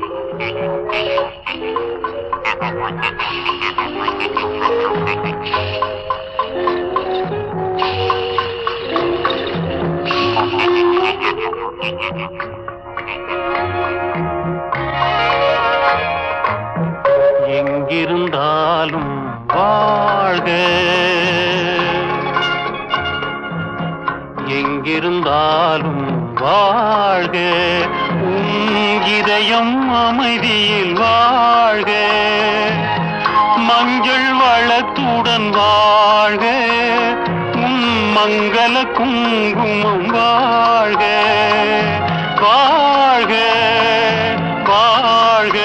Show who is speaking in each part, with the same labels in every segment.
Speaker 1: எங்கிருந்தாலும் வாழ்க எங்கிருந்தாலும் வாழ்க உன் இதயம் அமைதியில் வாழ்க மஞ்சள் வளத்துடன் வாழ்க உன் மங்கள குங்குமம் வாழ்க வாழ்க வாழ்க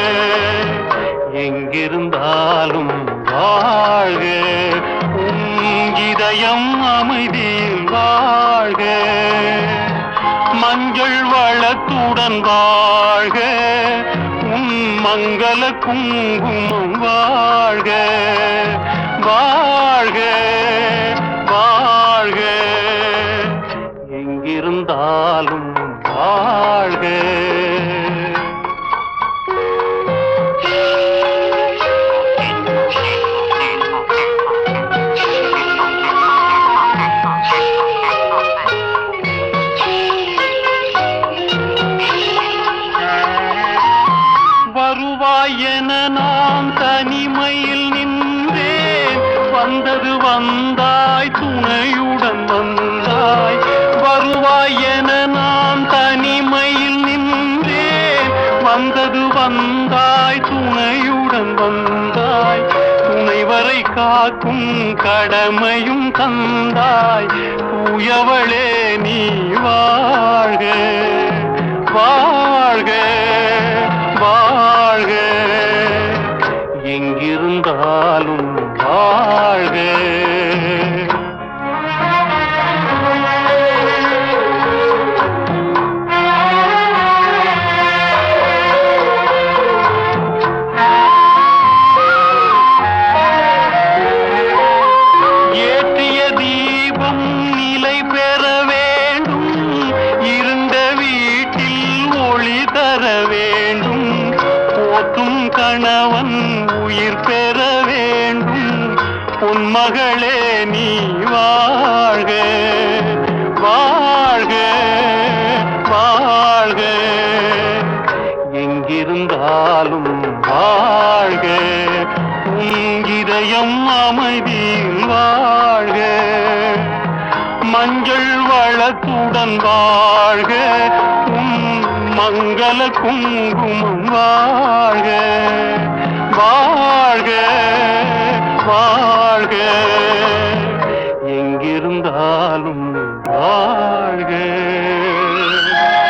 Speaker 1: எங்கிருந்தாலும் வாழ்க உன் இதயம் அமைதியில் வாழ்க மஞ்சள் வளத்துடன் வாழ்க உன் மங்கள குங்குமம் வாழ்க வாழ்க வாழ்க எங்கிருந்தாலும் வாழ்க வருவாய் என நாம் தனிமையில் நின்றேன் வந்தது வந்தாய் துணையுடன் வந்தாய் வருவாய் என நாம் தனிமையில் நின்றேன் வந்தது வந்தாய் துணையுடன் வந்தாய் துணைவரை காக்கும் கடமையும் தந்தாய் தூயவளே நீ வாழ்க வாழ்க வாழ்க எங்கிருந்தாலும் வாழ்க ஏற்றிய தீபம் நிலை பெற வேண்டும் இருண்ட வீட்டில் ஒளி தர வேண்டும் போற்றும் கணவன் உயிர் பெற வேண்டும் உன் மகளே நீ வாழ்க வாழ்க வாழ்க எங்கிருந்தாலும் வாழ்க உன் இதயம் அமைதியில் வாழ்க மஞ்சள் வளத்துடன் வாழ்க உன் மங்கள குங்குமம் வாழ்க வாழ்க வாழ்க எங்கிருந்தாலும் வாழ்க